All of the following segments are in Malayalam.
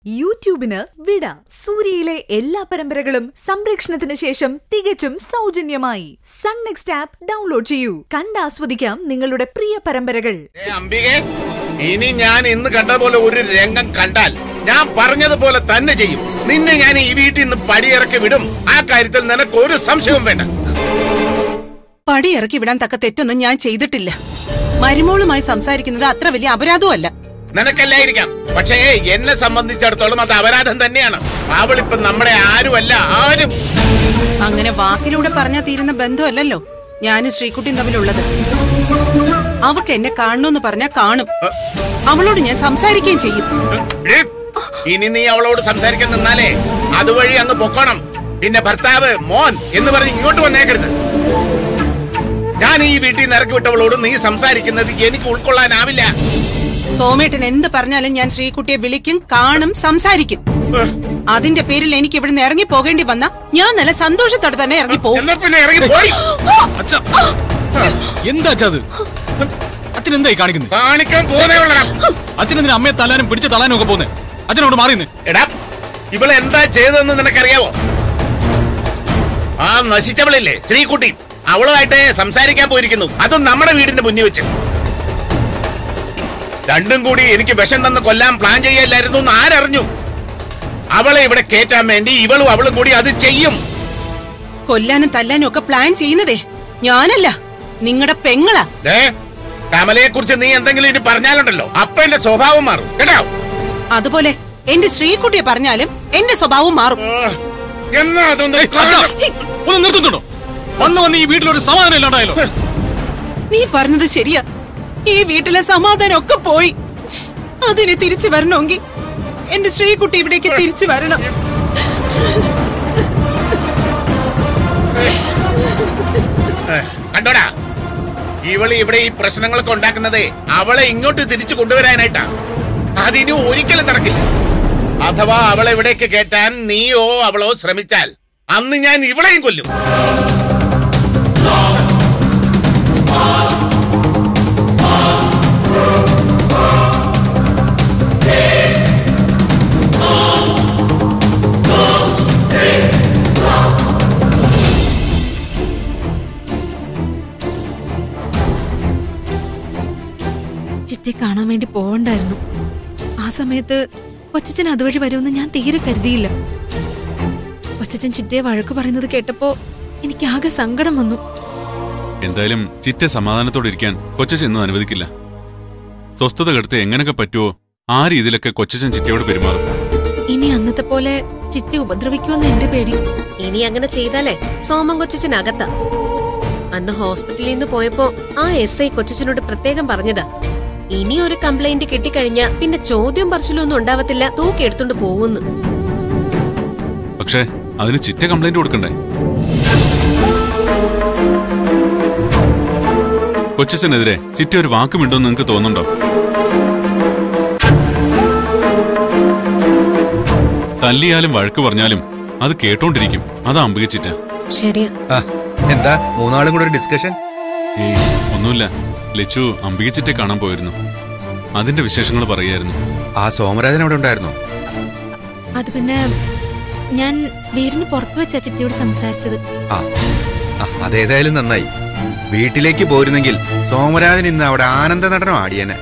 യൂട്യൂബിന് വിട സൂര്യയിലെ എല്ലാ പരമ്പരകളും സംരക്ഷണത്തിന് ശേഷം തികച്ചും സൗജന്യമായി സൺ നെക്സ്റ്റ് ആപ്പ് ഡൗൺലോഡ് ചെയ്യൂ കണ്ടാസ്വദിക്കാം നിങ്ങളുടെ പ്രിയ പരമ്പരകൾ ഏ അംബികെ ഇനി ഞാൻ ഇന്ന് കണ്ട പോലെ ഒരു രംഗം കണ്ടാൽ ഞാൻ പറഞ്ഞതുപോലെ തന്നെ ചെയ്യും നിന്നെ ഞാൻ ഈ വീട്ടിൽ നിന്ന് പടിയിറക്കി വിടും ആ കാര്യത്തിൽ നിനക്ക് ഒരു സംശയവും വേണ്ട പടി ഇറക്കി വിടാൻ തക്ക തെറ്റൊന്നും ഞാൻ ചെയ്തിട്ടില്ല മരുമോളുമായി സംസാരിക്കുന്നത് അത്ര വലിയ അപരാധവുമല്ല നിനക്കല്ലായിരിക്കാം പക്ഷേ എന്നെ സംബന്ധിച്ചിടത്തോളം അത് അപരാധം തന്നെയാണ് അവളിപ്പം നമ്മുടെ ആരുമല്ല ആരും അങ്ങനെ വാക്കിലൂടെ പറഞ്ഞാ തീരുന്ന ബന്ധമല്ലല്ലോ ഞാനും ശ്രീകുട്ടിയും തമ്മിലുള്ളത് അവക്ക് എന്നെ കാണണമെന്ന് പറഞ്ഞാ കാണും അവളോട് ഞാൻ സംസാരിക്കുകയും ചെയ്യും ഏ, ഇനി നീ അവളോട് സംസാരിക്കാൻ നിന്നാലേ അതുവഴി അങ്ങ് പൊക്കോണം പിന്നെ ഭർത്താവ് മോൻ എന്ന് പറഞ്ഞ് ഇങ്ങോട്ട് വന്നേക്കരുത് ഞാൻ ഈ വീട്ടിൽ നിന്ന് ഇറക്കി വിട്ടവളോട് നീ സംസാരിക്കുന്നത് എനിക്ക് ഉൾക്കൊള്ളാനാവില്ല സോമേട്ടൻ എന്ത് പറഞ്ഞാലും ഞാൻ ശ്രീകുട്ടിയെ വിളിക്കും കാണും സംസാരിക്കും ഏഹ്, അതിന്റെ പേരിൽ എനിക്ക് ഇവിടുന്ന് ഇറങ്ങി പോകേണ്ടി വന്ന ഞാൻ നല്ല സന്തോഷത്തോടെ തന്നെ ഇറങ്ങി പോകും എന്നാ പിന്നെ ഇറങ്ങി പോയി അച്ഛാ എന്താ അച്ഛാ അത് അച്ഛൻ എന്തായി കാണിക്കുന്നത് കാണിക്കാൻ പോകുന്നേ ഉള്ളടാ അച്ഛൻ എന്തിനാ അമ്മയെ തല്ലാനും പിടിച്ച് തള്ളാനും ഒക്കെ പോകുന്നത് അച്ഛനോട് മാറിയെന്ന് എടാ ഇവളെ എന്താ ചെയ്തതെന്ന് നിനക്കറിയാവോ ആ നശിച്ചവളില്ലേ ശ്രീകുട്ടി അവളുമായിട്ട് സംസാരിക്കാൻ പോയിരിക്കുന്നു അതും നമ്മുടെ വീടിന്റെ മുന്നിൽ വെച്ച് രണ്ടും കൂടി എനിക്ക് വിഷം തന്ന് കൊല്ലാൻ പ്ലാൻ ചെയ്യല്ലായിരുന്നു എന്ന് ആരറിഞ്ഞു അവളെ ഇവിടെ കേറ്റാൻ വേണ്ടി ഇവളും അവളും കൂടി അത് ചെയ്യും കൊല്ലാനും തല്ലാനും ഒക്കെ പ്ലാൻ ചെയ്യുന്നതേ ഞാനല്ല നിങ്ങളുടെ പെങ്ങളാ ദേ കമലയെ കുറിച്ച് നീ എന്തെങ്കിലും ഇനി പറഞ്ഞാലുണ്ടല്ലോ അപ്പൊ എന്റെ സ്വഭാവം മാറും കേട്ടോ അതുപോലെ എന്റെ ശ്രീകുട്ടിയെ പറഞ്ഞാലും എന്റെ സ്വഭാവം മാറും ആ, എന്നാ അതൊന്ന് ഏയ്, അച്ഛാ, ഒന്ന് നിർത്തുന്നുണ്ടോ വന്ന് വന്ന് ഈ വീട്ടിലൊരു സമാധാനം ഇല്ലാണ്ടായല്ലോ നീ പറഞ്ഞത് ശരിയാ ഈ വീട്ടിലെ സമാധാനം ഒക്കെ പോയി അതിന് തിരിച്ചു വരണമെങ്കിൽ എന്റെ ശ്രീകുട്ടി ഇവിടേക്ക് തിരിച്ചു വരണം കണ്ടോടാ ഇവള് ഇവിടെ ഈ പ്രശ്നങ്ങളൊക്കെ ഉണ്ടാക്കുന്നതേ അവളെ ഇങ്ങോട്ട് തിരിച്ചു കൊണ്ടുവരാനായിട്ടാ അതിനി ഒരിക്കലും നടക്കില്ല അഥവാ അവളെ ഇവിടേക്ക് കേട്ടാൻ നീയോ അവളോ ശ്രമിച്ചാൽ അന്ന് ഞാൻ ഇവളെയും കൊല്ലും ചിറ്റയെ കാണാൻ വേണ്ടി പോവണ്ടായിരുന്നു ആ സമയത്ത് കൊച്ചച്ചൻ അതുവഴി വരുമെന്ന് ഞാൻ തീരെ കരുതിയില്ല കൊച്ചച്ചൻ ചിറ്റയെ വഴക്ക് പറയുന്നത് കേട്ടപ്പോ എനിക്ക് ആകെ സങ്കടം വന്നു എന്തായാലും ചിറ്റ സമാധാനത്തോടെ ഇരിക്കാൻ കൊച്ചച്ചൻ ഒന്നും അനുവദിക്കില്ല സ്വസ്ഥത കെടുത്ത് എങ്ങനെയൊക്കെ പറ്റുമോ ആ രീതിയിലൊക്കെ കൊച്ചച്ചൻ ചിറ്റയോട് പെരുമാറും ഇനി അന്നത്തെ പോലെ ചിറ്റയെ ഉപദ്രവിക്കുമെന്ന് എന്റെ പേടി ഇനി അങ്ങനെ ചെയ്താലേ സോമൻ കൊച്ചച്ചനകത്ത അന്ന് ഹോസ്പിറ്റലിൽ നിന്ന് പോയപ്പോ ആ എസ് ഐ കൊച്ചച്ചനോട് പ്രത്യേകം പറഞ്ഞതാ ഇനി ഒരു കംപ്ലൈന്റ് കിട്ടിക്കഴിഞ്ഞ പിന്നെ ചോദ്യം പറച്ചിലും ഒന്നും ഉണ്ടാവത്തില്ല തൂക്കിയെടുത്തോണ്ട് പോകുന്നു പക്ഷേ അതിന് ചിറ്റ കംപ്ലൈന്റ് കൊടുക്കണ്ടേ കൊച്ചച്ചനെതിരെ ചിറ്റ ഒരു വാക്കുമിണ്ടോന്ന് നിങ്ങൾക്ക് തോന്നുന്നുണ്ടോ തല്ലിയാലും വഴക്ക് പറഞ്ഞാലും അത് കേട്ടോണ്ടിരിക്കും അതാ അമ്പിക ചിറ്റ ശരിയാ ആ, എന്താ മൂന്നാളും കൂടെ ഒരു ഡിസ്കഷൻ ഏയ് ഒന്നുമില്ല ലച്ചു അമ്പിക ചിറ്റെ കാണാൻ പോയിരുന്നു അതിന്റെ വിശേഷങ്ങൾ പറയായിരുന്നു ആ സോമരാജൻ അവിടെ ഉണ്ടായിരുന്നോ അത് പിന്നെ ഞാൻ വീടിന് പുറത്തു വെച്ച ചിറ്റയോട് സംസാരിച്ചത് ആ ആ, അതേതായാലും നന്നായി വീട്ടിലേക്ക് പോരുന്നെങ്കിൽ സോമരാജൻ ഇന്ന് അവിടെ ആനന്ദ നടനം ആടിയനെ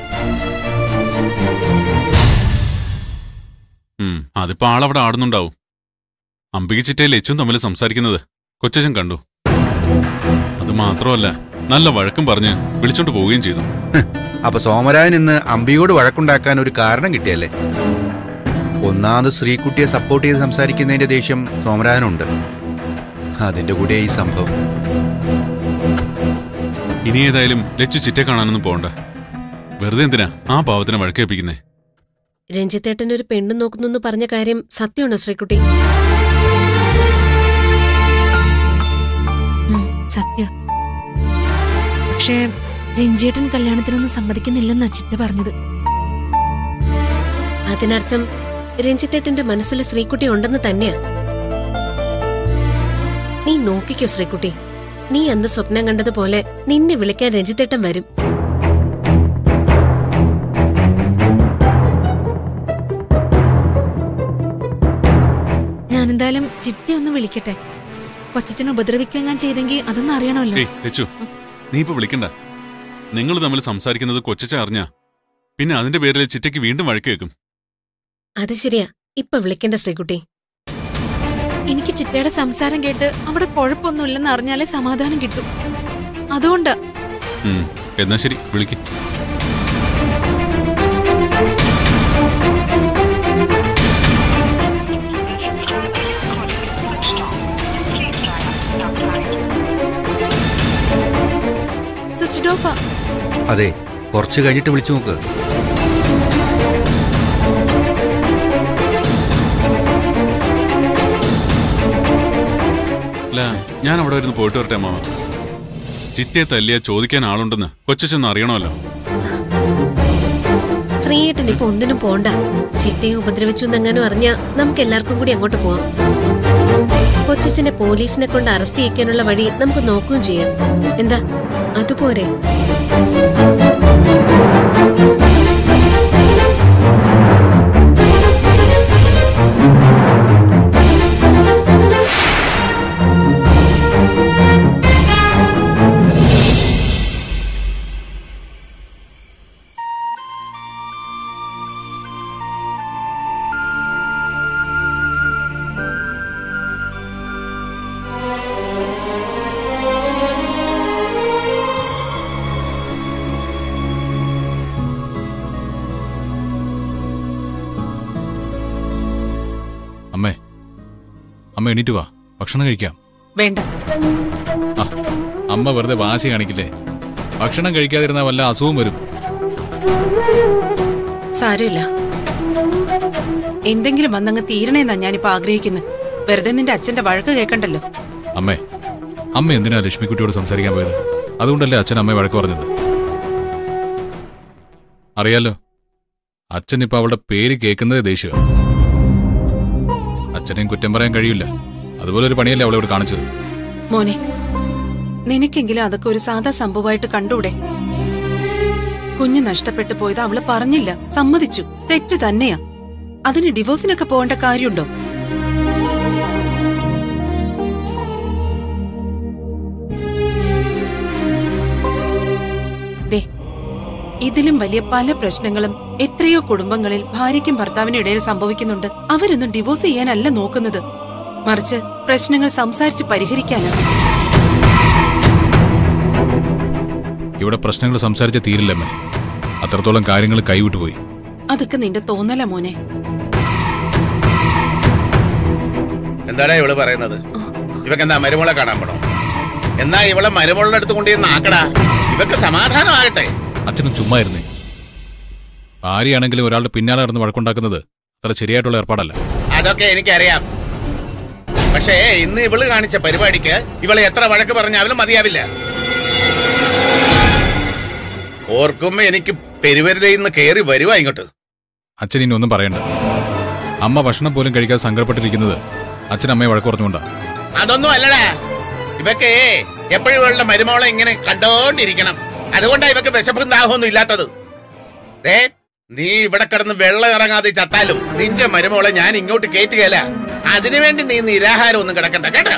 ഉം അതിപ്പോ ആളവിടെ ആടുന്നുണ്ടാവും അമ്പിക ചിറ്റയെ ലച്ചും തമ്മിൽ സംസാരിക്കുന്നത് കൊച്ചച്ചൻ കണ്ടു അത് മാത്രമല്ല നല്ല വഴക്കും പറഞ്ഞ് വിളിച്ചോണ്ട് പോവുകയും ചെയ്തു ഹ്, അപ്പൊ സോമരാജൻ ഇന്ന് അമ്പിയോട് വഴക്കുണ്ടാക്കാൻ ഒരു കാരണം കിട്ടിയല്ലേ ഒന്നാമത് ശ്രീകുട്ടിയെ സപ്പോർട്ട് ചെയ്ത് സംസാരിക്കുന്നതിന്റെ ദേഷ്യം സോമരാജനുണ്ട് അതിന്റെ കൂടെ ഈ സംഭവം ഇനി ഏതായാലും ലച്ചു ചിറ്റെ കാണാനൊന്നും പോകണ്ട വെറുതെ എന്തിനാ ആ പാവത്തിനെ വഴക്കേൽപ്പിക്കുന്നേ രഞ്ജിത്തേട്ടൻ ഒരു പെണ്ണ് നോക്കുന്നു പറഞ്ഞ കാര്യം സത്യമാണോ ശ്രീകുട്ടി ഉം, സത്യ പക്ഷേ രഞ്ജിയേട്ടൻ കല്യാണത്തിനൊന്നും സമ്മതിക്കുന്നില്ലെന്നാ ചിറ്റ പറഞ്ഞത് അതിനർത്ഥം രഞ്ജിത്തേട്ടന്റെ മനസ്സിൽ ശ്രീകുട്ടി ഉണ്ടെന്ന് തന്നെയാ നീ നോക്കിക്കോ ശ്രീകുട്ടി നീ അന്ന് സ്വപ്നം കണ്ടതുപോലെ നിന്നെ വിളിക്കാൻ രഞ്ജിത്തേട്ടൻ വരും ഞാൻ എന്തായാലും ചിറ്റി ഒന്ന് വിളിക്കട്ടെ കൊച്ചച്ഛനെ ഉപദ്രവിക്കാൻ ഞാൻ ചെയ്തെങ്കിൽ അതൊന്നും അറിയണമല്ലോ ഏയ് ലച്ചു നീ ഇപ്പൊ വിളിക്കണ്ട നിങ്ങൾ തമ്മിൽ സംസാരിക്കുന്നത് കൊച്ചച്ച അറിഞ്ഞാ പിന്നെ അതിന്റെ പേരിൽ ചിറ്റയ്ക്ക് വീണ്ടും വഴക്ക് കേൾക്കും അത് ശരിയാ ഇപ്പൊ വിളിക്കണ്ട ശ്രീകുട്ടി എനിക്ക് ചിറ്റയുടെ സംസാരം കേട്ട് അവിടെ കുഴപ്പമൊന്നുമില്ലെന്ന് അറിഞ്ഞാലേ സമാധാനം കിട്ടും അതുകൊണ്ടാ ഉം, എന്നാ ശരി വിളിക്ക് സ്വിച്ച് ഓഫാ അതെ കുറച്ച് കഴിഞ്ഞിട്ട് വിളിച്ചു നോക്ക് അല്ല ഞാൻ അവിടെ വരുന്ന് പോയിട്ട് വരട്ടെ മാമ ചിറ്റയെ തല്ലിയ ചോദിക്കാൻ ആളുണ്ടെന്ന് കൊച്ചച്ചൊന്ന് അറിയണമല്ലോ ശ്രീയേട്ടൻ ഇപ്പൊ ഒന്നിനും പോണ്ട ചിറ്റയെ ഉപദ്രവിച്ചു എന്നെങ്ങാനും അറിഞ്ഞ നമുക്ക് എല്ലാവർക്കും കൂടി അങ്ങോട്ട് പോവാം കൊച്ചച്ഛനെ പോലീസിനെ കൊണ്ട് അറസ്റ്റ് ചെയ്യിക്കാനുള്ള വഴി നമുക്ക് നോക്കുകയും ചെയ്യാം എന്താ അതുപോരെ അമ്മേ അമ്മ എണീറ്റ് വാ ഭക്ഷണം കഴിക്കാം വേണ്ട ആ അമ്മ വെറുതെ വാശി കാണിക്കില്ലേ ഭക്ഷണം കഴിക്കാതിരുന്നാൽ വല്ല അസുഖം വരും സാരമില്ല എന്തെങ്കിലും വന്നങ്ങ് തീരണേന്നാ ഞാനിപ്പോ ആഗ്രഹിക്കുന്നത് വെറുതെ നിന്റെ അച്ഛന്റെ വഴക്ക് കേൾക്കണ്ടല്ലോ അമ്മേ അമ്മ എന്തിനാ ലക്ഷ്മിക്കുട്ടിയോട് സംസാരിക്കാൻ പോയത് അതുകൊണ്ടല്ലേ അച്ഛൻ അമ്മയെ വഴക്ക് പറഞ്ഞത് അറിയാലോ അച്ഛൻ ഇപ്പൊ അവളുടെ പേര് കേൾക്കുന്നത് ദേഷ്യം അച്ഛനെയും കുറ്റം പറയാൻ കഴിയില്ല അതുപോലെ ഒരു പണിയല്ലേ അവളെ ഇവിടെ കാണിച്ചത് മോനെ നിനക്കെങ്കിലും അതൊക്കെ ഒരു സാധാ സംഭവമായിട്ട് കണ്ടൂടെ കുഞ്ഞ് നഷ്ടപ്പെട്ടു പോയത് അവള് പറഞ്ഞില്ല സമ്മതിച്ചു തെറ്റ് തന്നെയാ അതിന് ഡിവോഴ്സിനൊക്കെ പോകേണ്ട കാര്യമുണ്ടോ ദേ ഇതിലും വലിയ പല പ്രശ്നങ്ങളും എത്രയോ കുടുംബങ്ങളിൽ ഭാര്യയ്ക്കും ഭർത്താവിനും ഇടയിൽ സംഭവിക്കുന്നുണ്ട് അവരൊന്നും ഡിവോഴ്സ് ചെയ്യാനല്ല നോക്കുന്നത് മറിച്ച് പ്രശ്നങ്ങൾ സംസാരിച്ച് പരിഹരിക്കാനാണ് ഇവിടെ പ്രശ്നങ്ങൾ സംസാരിച്ച തീരില്ലമ്മേ അത്രത്തോളം കാര്യങ്ങൾ കൈവിട്ടു പോയി അതൊക്കെ നിന്റെ തോന്നല മോനെ എന്താടാ ഇവള് പറയുന്നത് ഇവക്ക് എന്താ മരുമോളെ കാണാൻ പോണോ എന്നാ ഇവളെ മരുമോളുടെ അടുത്ത് കൊണ്ടുവന്ന് ആക്കടാ ഇവക്ക് സമാധാനമാകട്ടെ അച്ഛനും ചുമ്മാ ഇരുന്നേ ഭാര്യയാണെങ്കിലും ഒരാളുടെ പിന്നാലെ നടന്ന് വഴക്കുണ്ടാക്കുന്നത് അത്ര ശരിയായിട്ടുള്ള ഏർപ്പാടല്ല അതൊക്കെ എനിക്കറിയാം പക്ഷേ ഇന്ന് ഇവള് കാണിച്ച പരിപാടിക്ക് ഇവളെ എത്ര വഴക്ക് പറഞ്ഞാലും മതിയാവില്ല ഓർക്കുമ്പോ എനിക്ക് പെരുവരുതയിൽ നിന്ന് കയറി വരുവാ ഇങ്ങോട്ട് അച്ഛൻ ഇനി ഒന്നും പറയണ്ട അമ്മ ഭക്ഷണം പോലും കഴിക്കാതെ സങ്കടപ്പെട്ടിരിക്കുന്നത് അച്ഛൻ അമ്മയെ വഴക്ക് പറഞ്ഞുകൊണ്ടാ അതൊന്നും അല്ലടാ ഇവക്ക് എപ്പോഴും ഇവളുടെ മരുമോളെ ഇങ്ങനെ കണ്ടോണ്ടിരിക്കണം അതുകൊണ്ടാ ഇവക്ക് വിശപ്പും ദാഹമൊന്നും ഇല്ലാത്തത് ഏ നീ ഇവിടെ കിടന്ന് വെള്ളം ഇറങ്ങാതെ ചത്താലും നിന്റെ മരുമോളെ ഞാൻ ഇങ്ങോട്ട് കയറ്റുകയല്ല അതിനുവേണ്ടി നീ നിരാഹാരം ഒന്നും കിടക്കണ്ട കേട്ടോ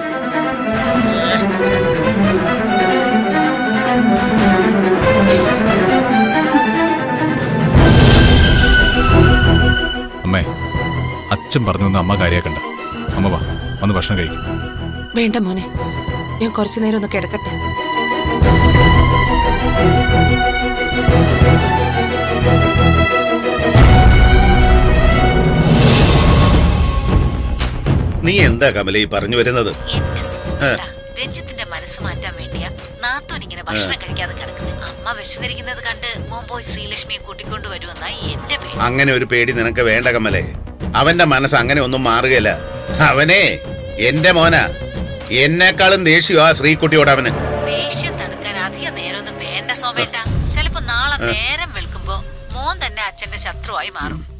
അമ്മേ അച്ഛൻ പറഞ്ഞു എന്ന് അമ്മ കാര്യാക്കണ്ട അമ്മ വാ വന്ന് ഭക്ഷണം കഴിക്കും വേണ്ട മോനെ ഞാൻ കുറച്ചു നേരം ഒന്ന് കിടക്കട്ടെ നീ എന്താ കമല ഈ പറഞ്ഞു വരുന്നത് എന്റെ സുഹൃത്ത രഞ്ജിത്തിന്റെ മനസ്സ് മാറ്റാൻ വേണ്ടിയാ നാത്തോൻ ഇങ്ങനെ ഭക്ഷണം കഴിക്കാതെ കിടക്കുന്നത് അമ്മ വിശന്നിരിക്കുന്നത് കണ്ട് മോൻ പോയി ശ്രീലക്ഷ്മിയെ കൂട്ടിക്കൊണ്ടു വരുമെന്നാ എന്റെ പേടി അങ്ങനെ ഒരു പേടി നിനക്ക് വേണ്ട കമലേ അവന്റെ മനസ്സ് അങ്ങനെ ഒന്നും മാറുകയില്ല അവനെ എന്റെ മോനാ എന്നെക്കാളും ദേഷ്യമാ ശ്രീകുട്ടിയോട് അവന് ദേഷ്യം തണുക്കാൻ അധിക നേരമൊന്നും വേണ്ട സോമേട്ട ചിലപ്പോ നാളെ നേരം വെളുക്കുമ്പോ മോൻ തന്നെ അച്ഛന്റെ ശത്രുവായി മാറും